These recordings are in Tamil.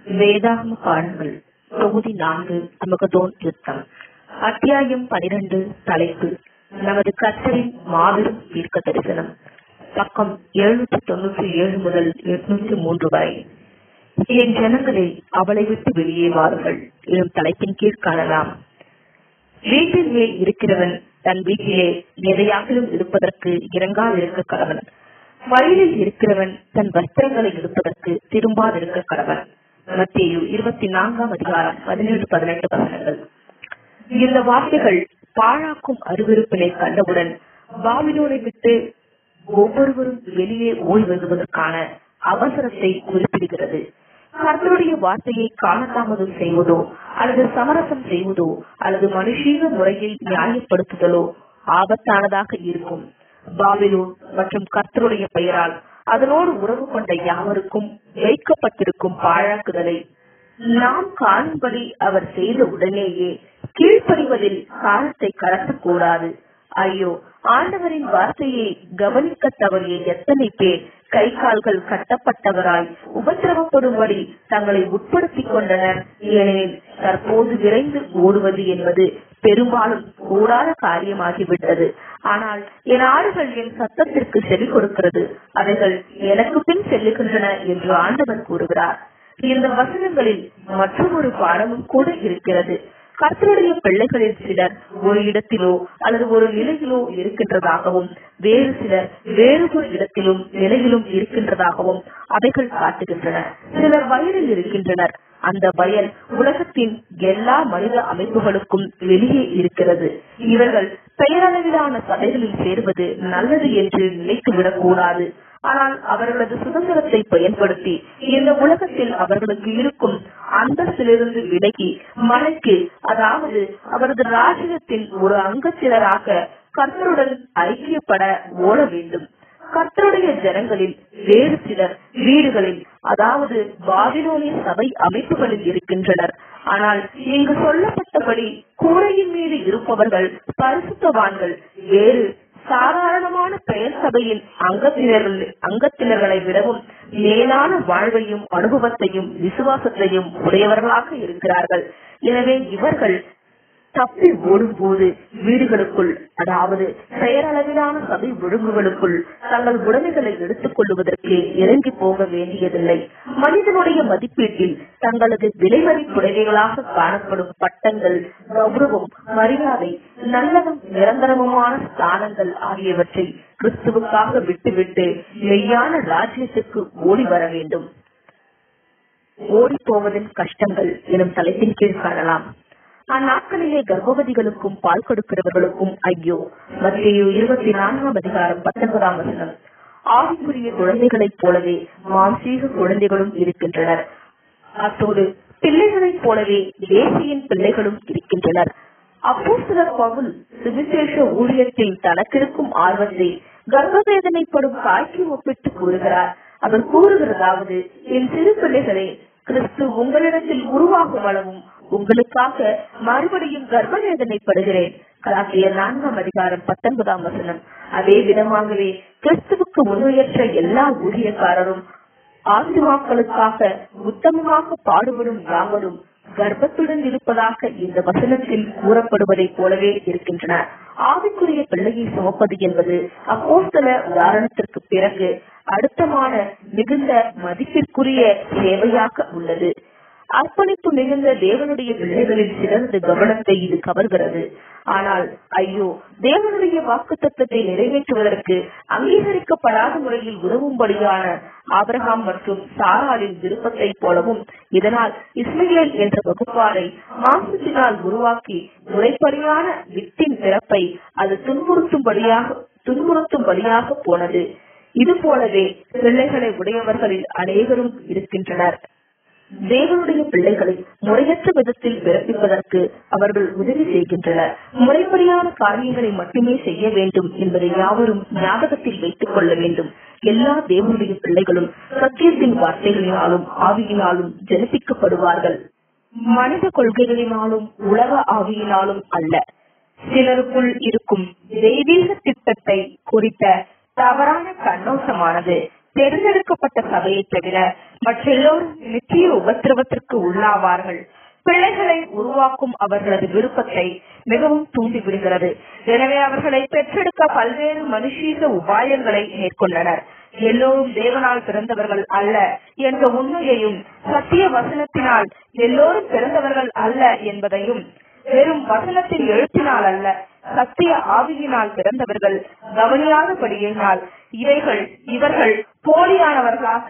வேதாகம பாடங்கள் தொகுதி நான்கு அமகதோன் யுத்தம் அத்தியாயம் பனிரெண்டு தலைப்பு நமது கர்த்தரின் மாபெரும் தீர்க்க தரிசனம் பக்கம் எழுநூற்றி தொண்ணூற்றி ஏழு முதல் எட்நூற்றி மூன்று வரை என் ஜனங்களே அவளை விட்டு வெளியே வாருங்கள் எனும் தலைப்பின் கீழ் காணலாம் வீட்டின் மேல் இருக்கிறவன் தன் வீட்டிலே எதையாகிலும் இருப்பதற்கு இறங்காதிருக்க கடவன் வயலில் இருக்கிறவன் தன் வஸ்திரங்களை எடுப்பதற்கு திரும்பாதிருக்க கடவன் மத்திய இருபத்தி நான்காம் அதிகாரம் பதினேழு பதினெட்டு வசனங்கள் இந்த வார்த்தைகள் பாழாக்கும் அருவருப்பினை கண்டவுடன் பாபிலோனை விட்டு ஒவ்வொருவரும் வெளியே ஓய்வெழுவதற்கான அவசரத்தை குறிப்பிடுகிறது கர்த்தருடைய வார்த்தையை காலதாமதம் செய்வதோ அல்லது சமரசம் செய்வதோ அல்லது மனுஷீக முறையில் நியாயப்படுத்துதலோ ஆபத்தானதாக இருக்கும் பாபிலோன் மற்றும் கர்த்தருடைய பெயரால் அதனோடு உறவு கொண்ட யாவருக்கும் வைக்கப்பட்டிருக்கும் பாழாக்குதலை நாம் காணும்படி அவர் செய்த உடனேயே கீழ்ப்படிவதில் காலத்தை கடத்தக்கூடாது ஐயோ ஆண்டவரின் வார்த்தையை கவனிக்க தவறிய எத்தனை பேர் கை கால்கள் கட்டப்பட்டவராய் உபத்திரவப்படும்படி தங்களை உட்படுத்திக் கொண்டனர் ஏனெனில் தற்போது விரைந்து ஓடுவது என்பது பெரும்பாலும் கூடாத காரியமாகிவிட்டது ஆனால் என் ஆடுகள் என் சத்தத்திற்கு செவி கொடுக்கிறது அவைகள் எனக்கு பின் செல்லுகின்றன என்று ஆண்டவர் கூறுகிறார் இந்த வசனங்களில் மற்றொரு பாடமும் கூட இருக்கிறது கர்த்தருடைய பிள்ளைகளில் சிலர் ஒரு இடத்திலோ அல்லது ஒரு நிலையிலோ இருக்கின்றதாகவும் வேறு சிலர் வேறு ஒரு இடத்திலும் நிலையிலும் இருக்கின்றதாகவும் அவைகள் காட்டுகின்றன சிலர் வயலில் இருக்கின்றனர் அந்த வயல் உலகத்தின் எல்லா மனித அமைப்புகளுக்கும் வெளியே இருக்கிறது இவர்கள் பெயரளவிலான சபைகளில் சேர்வது நல்லது என்று நினைத்து விடக்கூடாது ஆனால் அவர்களது சுதந்திரத்தை பயன்படுத்தி இந்த உலகத்தில் அவர்களுக்கு இருக்கும் அந்தஸ்திலிருந்து விலகி மலைக்கு அதாவது அவரது ராஜ்யத்தின் ஒரு அங்கத்தினராக கர்த்தருடன் ஐக்கியப்பட ஓட வேண்டும் கர்த்தருடைய ஜனங்களில் வேறு சிலர் வீடுகளில் அதாவது பாபிலோனிய சபை அமைப்புகளில் இருக்கின்றனர் ஆனால் இங்கு சொல்லப்பட்டபடி கூரையின் மீது இருப்பவர்கள் பரிசுத்தவான்கள் வேறு சாதாரணமான பெயர் சபையின் அங்கத்தினர்கள் அங்கத்தினர்களை விடவும் மேலான வாழ்வையும் அனுபவத்தையும் விசுவாசத்தையும் உடையவர்களாக இருக்கிறார்கள் எனவே இவர்கள் தப்பி ஓடும் போது வீடுகளுக்குள் அதாவது பெயரளவிலான சபை ஒழுங்குகளுக்குள் தங்கள் உடைமைகளை எடுத்துக் கொள்வதற்கு இறங்கி போக வேண்டியதில்லை மனிதனுடைய மதிப்பீட்டில் தங்களது விலைமதிப்புடைமைகளாக காணப்படும் பட்டங்கள் கௌரவம் மரியாதை நல்லதும் நிரந்தரமுமான ஸ்தானங்கள் ஆகியவற்றை கிறிஸ்துவுக்காக விட்டுவிட்டு மெய்யான ராஜ்யத்துக்கு ஓடி வர வேண்டும் ஓடி போவதின் கஷ்டங்கள் எனும் தலைப்பின் கீழ் காணலாம் அந்நாட்களிலே கர்ப்பவதிகளுக்கும் பால் கொடுக்கிறவர்களுக்கும் ஐயோ மத்திய இருபத்தி நான்காம் அதிகாரம் பத்தொன்பதாம் வசனம் ஆவிக்குரிய குழந்தைகளைப் போலவே மாம்சீக குழந்தைகளும் இருக்கின்றனர் அத்தோடு பிள்ளைகளைப் போலவே தேசியின் பிள்ளைகளும் இருக்கின்றனர் அப்போ சிலர் பவுல் சுவிசேஷ ஊழியத்தில் தனக்கிருக்கும் ஆர்வத்தை கர்ப்பவேதனைப்படும் தாய்க்கு ஒப்பிட்டு கூறுகிறார் அவர் கூறுகிறதாவது என் சிறு பிள்ளைகளே கிறிஸ்து உங்களிடத்தில் உருவாகும் அளவும் உங்களுக்காக மறுபடியும் கர்ப்பவேதனைப்படுகிறேன் கலாசியர் நான்காம் அதிகாரம் பத்தொன்பதாம் வசனம் அதே விதமாகவே கிறிஸ்துவுக்கு முன்னுயற்ற எல்லா ஊழியக்காரரும் ஆசிர்வாக்களுக்காக உத்தமமாக பாடுபடும் யாவரும் கர்ப்பத்துடன் இருப்பதாக இந்த வசனத்தில் கூறப்படுவதை போலவே இருக்கின்றன ஆவிக்குரிய பிள்ளையை சுமப்பது என்பது அப்போஸ்தல உதாரணத்திற்கு பிறகு அடுத்தமான மிகுந்த மதிப்பிற்குரிய சேவையாக உள்ளது அர்ப்பணிப்பு மிகுந்த தேவனுடைய பிள்ளைகளின் சிறந்த கவனத்தை இது கவர்கிறது ஆனால் ஐயோ தேவனுடைய வாக்கு தத்துவத்தை நிறைவேற்றுவதற்கு அங்கீகரிக்கப்படாத முறையில் உதவும்படியான ஆபிரகாம் மற்றும் சாராளின் விருப்பத்தை போலவும் இதனால் இஸ்ரேல் என்ற வகுப்பாரை மாம்சத்தினால் உருவாக்கி முறைப்படியான வித்தின் பிறப்பை அது துன்புறுத்தும்படியாக துன்புறுத்தும்படியாக போனது இது போலவே பிள்ளைகளை உடையவர்களில் அநேகரும் இருக்கின்றனர் தேவனுடைய பிள்ளைகளை முறையற்ற விதத்தில் பிறப்பிப்பதற்கு அவர்கள் உதவி செய்கின்றனர் முறைப்படியான காரியங்களை மட்டுமே செய்ய வேண்டும் என்பதை யாவரும் ஞாபகத்தில் வைத்துக் கொள்ள வேண்டும் எல்லா தேவனுடைய பிள்ளைகளும் சத்தியத்தின் வார்த்தைகளினாலும் ஆவியினாலும் ஜனிப்பிக்கப்படுவார்கள் மனித கொள்கைகளினாலும் உலக ஆவியினாலும் அல்ல சிலருக்குள் இருக்கும் தெய்வீக திட்டத்தை குறித்த தவறான கண்ணோட்டமானது தேர்ந்தெடுக்கப்பட்ட சபையை தவிர மற்றெல்லோரும் நித்திய உபத்திரவத்திற்கு உள்ளாவார்கள் பிள்ளைகளை உருவாக்கும் அவர்களது விருப்பத்தை மிகவும் தூண்டிவிடுகிறது எனவே அவர்களை பெற்றெடுக்க பல்வேறு மனுஷீக உபாயங்களை மேற்கொண்டனர் எல்லோரும் தேவனால் பிறந்தவர்கள் அல்ல என்ற உண்மையையும் சத்திய வசனத்தினால் எல்லோரும் பிறந்தவர்கள் அல்ல என்பதையும் வெறும் வசனத்தின் எழுத்தினால் அல்ல சத்திய ஆவியினால் பிறந்தவர்கள் கவனியாதபடியினால் இவைகள் இவர்கள் போலியானவர்களாக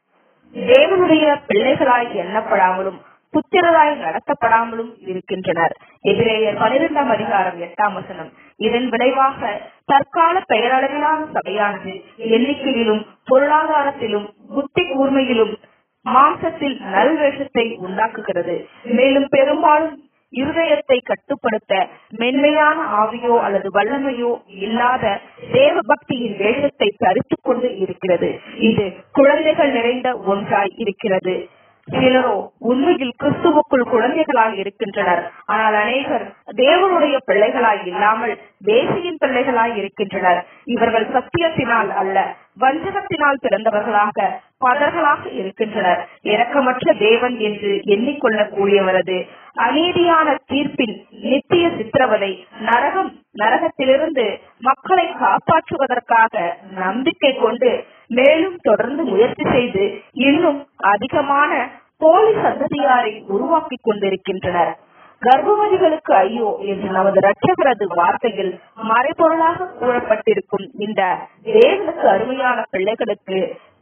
தேவனுடைய பிள்ளைகளாய் எண்ணப்படாமலும் புத்திரராய் நடத்தப்படாமலும் இருக்கின்றனர் எதிரேயர் பனிரெண்டாம் அதிகாரம் எட்டாம் வசனம் இதன் விளைவாக தற்கால பெயரளவிலான சபையானது எண்ணிக்கையிலும் பொருளாதாரத்திலும் புத்தி கூர்மையிலும் மாம்சத்தில் நல்வேஷத்தை உண்டாக்குகிறது மேலும் பெரும்பாலும் இருதயத்தை கட்டுப்படுத்த மென்மையான ஆவியோ அல்லது வல்லமையோ இல்லாத தேவ பக்தியின் வேஷத்தை தரித்துக் கொண்டு இருக்கிறது இது குழந்தைகள் நிறைந்த ஒன்றாய் இருக்கிறது சிலரோ உண்மையில் கிறிஸ்துவுக்குள் குழந்தைகளாய் இருக்கின்றனர் ஆனால் அநேகர் தேவனுடைய பிள்ளைகளாய் இல்லாமல் தேசியின் பிள்ளைகளாய் இருக்கின்றனர் இவர்கள் சத்தியத்தினால் அல்ல வஞ்சகத்தினால் பிறந்தவர்களாக பதர்களாக இருக்கின்றனர் இரக்கமற்ற தேவன் என்று எண்ணிக்கொள்ளக்கூடியவரது அநீதியான தீர்ப்பின் நித்திய சித்திரவதை நரகம் நரகத்திலிருந்து மக்களை காப்பாற்றுவதற்காக நம்பிக்கை கொண்டு மேலும் தொடர்ந்து முயற்சி செய்து இன்னும் அதிகமான போலி சந்ததியாரை உருவாக்கி கொண்டிருக்கின்றனர் கர்ப்பவதிகளுக்கு ஐயோ என்று நமது ரட்சகரது வார்த்தையில் மறைபொருளாக கூறப்பட்டிருக்கும் இந்த தேவனுக்கு அருமையான பிள்ளைகளுக்கு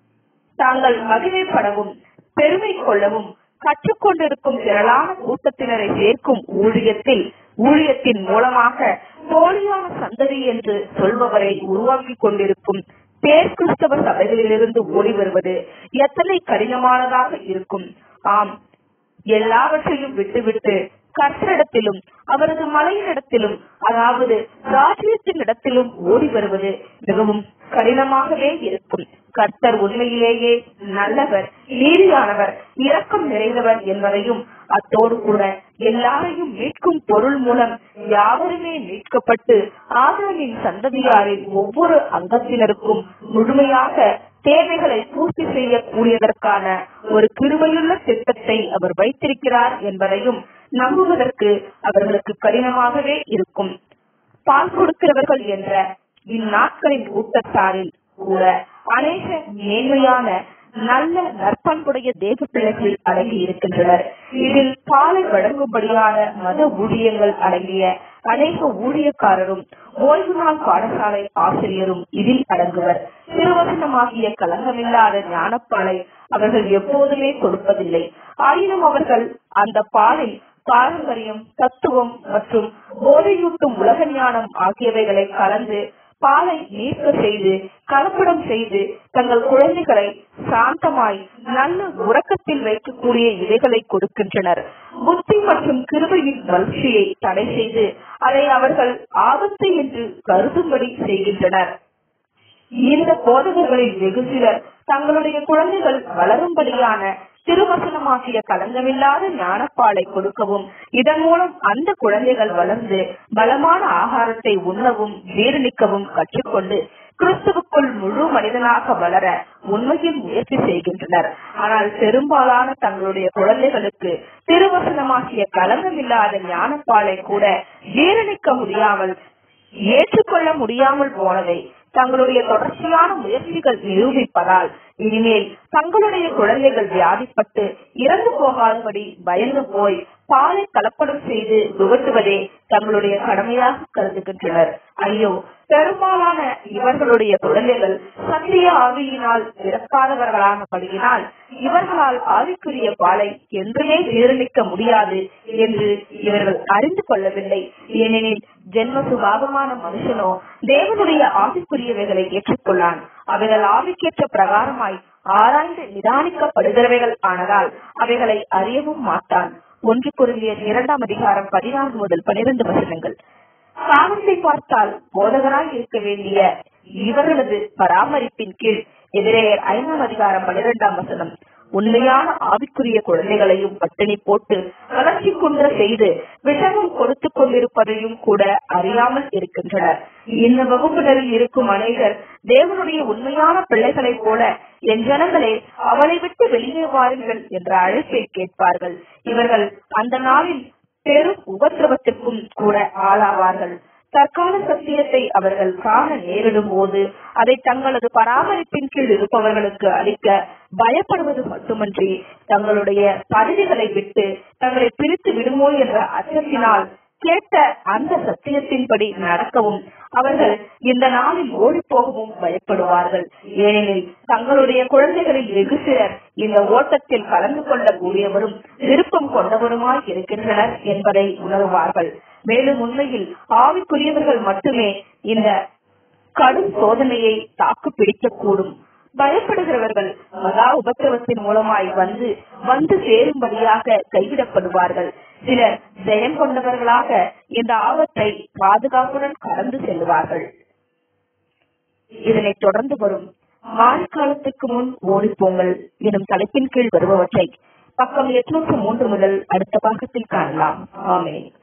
தாங்கள் மகிமைப்படவும் பெருமை கொள்ளவும் கற்றுக்கொண்டிருக்கும் திரளான கூட்டத்தினரை சேர்க்கும் ஊழியத்தில் ஊழியத்தின் மூலமாக போலியான சந்ததி என்று சொல்பவரை உருவாக்கி கொண்டிருக்கும் பேர் கிறிஸ்தவ சபைகளிலிருந்து ஓடி வருவது எத்தனை கடினமானதாக இருக்கும் ஆம் எல்லாவற்றையும் விட்டுவிட்டு கர்த்தரிடத்திலும் அவரது மலையினிடத்திலும் அதாவது ராஜ்யத்தின் இடத்திலும் ஓடி வருவது மிகவும் கடினமாகவே இருக்கும் கர்த்தர் உண்மையிலேயே நல்லவர் நீதியானவர் இரக்கம் நிறைந்தவர் என்பதையும் அத்தோடு கூட எல்லாரையும் மீட்கும் பொருள் மூலம் யாவருமே மீட்கப்பட்டு ஆதரவின் சந்ததியாரின் ஒவ்வொரு அங்கத்தினருக்கும் முழுமையாக தேவைகளை பூர்த்தி செய்யக்கூடியதற்கான ஒரு கிருமையுள்ள திட்டத்தை அவர் வைத்திருக்கிறார் என்பதையும் நம்புவதற்கு அவர்களுக்கு கடினமாகவே இருக்கும் பால் கொடுக்கிறவர்கள் என்ற இந்நாட்களின் கூட்டத்தாரில் கூட அநேக மேன்மையான நல்ல நற்பண்புடைய தேவ பிள்ளைகள் அடங்கி இருக்கின்றனர் இதில் பாலை வழங்கும்படியான மத ஊழியங்கள் அடங்கிய அநேக ஊழியக்காரரும் ஓய்வு நாள் பாடசாலை ஆசிரியரும் இதில் அடங்குவர் திருவசனமாகிய கலங்கமில்லாத ஞானப்பாலை அவர்கள் எப்போதுமே கொடுப்பதில்லை ஆயினும் அவர்கள் அந்த பாலில் பாரம்பரியம் தத்துவம் மற்றும் போதையூட்டும் உலக ஞானம் ஆகியவைகளை கலந்து பாலை நீர்க்க செய்து கலப்படம் செய்து தங்கள் குழந்தைகளை சாந்தமாய் நல்ல உறக்கத்தில் வைக்கக்கூடிய இவைகளை கொடுக்கின்றனர் புத்தி மற்றும் கிருபையின் வளர்ச்சியை தடை செய்து அதை அவர்கள் ஆபத்து என்று கருதும்படி செய்கின்றனர் இந்த போதகர்களில் வெகு சிலர் தங்களுடைய குழந்தைகள் வளரும்படியான திருவசனமாகிய கலங்கமில்லாத ஞானப்பாலை கொடுக்கவும் இதன் மூலம் அந்த குழந்தைகள் வளர்ந்து பலமான ஆகாரத்தை உண்ணவும் ஜீரணிக்கவும் கற்றுக்கொண்டு கிறிஸ்துவுக்குள் முழு மனிதனாக வளர உண்மையில் முயற்சி செய்கின்றனர் ஆனால் பெரும்பாலான தங்களுடைய குழந்தைகளுக்கு திருவசனமாகிய கலங்கமில்லாத ஞானப்பாலை கூட ஜீரணிக்க முடியாமல் ஏற்றுக்கொள்ள முடியாமல் போனதை தங்களுடைய தொடர்ச்சியான முயற்சிகள் நிரூபிப்பதால் இனிமேல் தங்களுடைய குழந்தைகள் வியாதிப்பட்டு இறந்து போகாதபடி பயந்து போய் பாலை கலப்படம் செய்து விவட்டுவதே தங்களுடைய கடமையாக கருதுகின்றனர் ஐயோ பெரும்பாலான இவர்களுடைய குழந்தைகள் சத்திய ஆவியினால் பிறக்காதவர்களானபடியினால் இவர்களால் ஆவிக்குரிய பாலை என்றுமே ஜீரணிக்க முடியாது என்று இவர்கள் அறிந்து கொள்ளவில்லை ஏனெனில் ஜென்ம சுபாவமான மனுஷனோ தேவனுடைய ஆவிக்குரியவைகளை ஏற்றுக்கொள்ளான் அவைகள் ஆவிக்கேற்ற பிரகாரமாய் ஆராய்ந்து நிதானிக்கப்படுகிறவைகள் ஆனதால் அவைகளை அறியவும் மாட்டான் ஒன்று குருவியர் இரண்டாம் அதிகாரம் பதினான்கு முதல் பனிரெண்டு வசனங்கள் காலத்தை பார்த்தால் போதகராய் இருக்க வேண்டிய இவர்களது பராமரிப்பின் கீழ் எதிரேயர் ஐந்தாம் அதிகாரம் பனிரெண்டாம் வசனம் உண்மையான ஆவிக்குரிய குழந்தைகளையும் பட்டினி போட்டு வளர்ச்சி குன்ற செய்து விஷமம் கொடுத்து கொண்டிருப்பதையும் கூட அறியாமல் இருக்கின்றனர் இந்த வகுப்பினரில் இருக்கும் அநேகர் தேவனுடைய உண்மையான பிள்ளைகளைப் போல என் ஜனங்களே அவளை விட்டு வெளியே வாருங்கள் என்ற அழைப்பை கேட்பார்கள் இவர்கள் அந்த நாளில் பெரும் உபத்திரவத்திற்கும் கூட ஆளாவார்கள் தற்கால சத்தியத்தை அவர்கள் காண நேரிடும் போது அதை தங்களது பராமரிப்பின் கீழ் இருப்பவர்களுக்கு அளிக்க பயப்படுவது மட்டுமன்றி தங்களுடைய பதவிகளை விட்டு தங்களை பிரித்து விடுமோ என்ற அச்சத்தினால் கேட்ட அந்த சத்தியத்தின்படி நடக்கவும் அவர்கள் இந்த நாளில் ஓடி போகவும் பயப்படுவார்கள் ஏனெனில் தங்களுடைய குழந்தைகளில் வெகு சிலர் இந்த ஓட்டத்தில் கலந்து கொள்ள கூடியவரும் விருப்பம் கொண்டவருமாய் இருக்கின்றனர் என்பதை உணர்வார்கள் மேலும் உண்மையில் ஆவிக்குரியவர்கள் மட்டுமே இந்த கடும் சோதனையை தாக்கு பிடிக்கக்கூடும் பயப்படுகிறவர்கள் மகா உபத்திரவத்தின் மூலமாய் வந்து வந்து சேரும்படியாக கைவிடப்படுவார்கள் சிலர் ஜெயம் கொண்டவர்களாக இந்த ஆபத்தை பாதுகாப்புடன் கடந்து செல்வார்கள் இதனைத் தொடர்ந்து வரும் மாரிக்காலத்துக்கு முன் ஓடிப்போங்கள் எனும் தலைப்பின் கீழ் வருபவற்றை பக்கம் எட்நூற்று மூன்று முதல் அடுத்த பாகத்தில் காணலாம் ஆமென்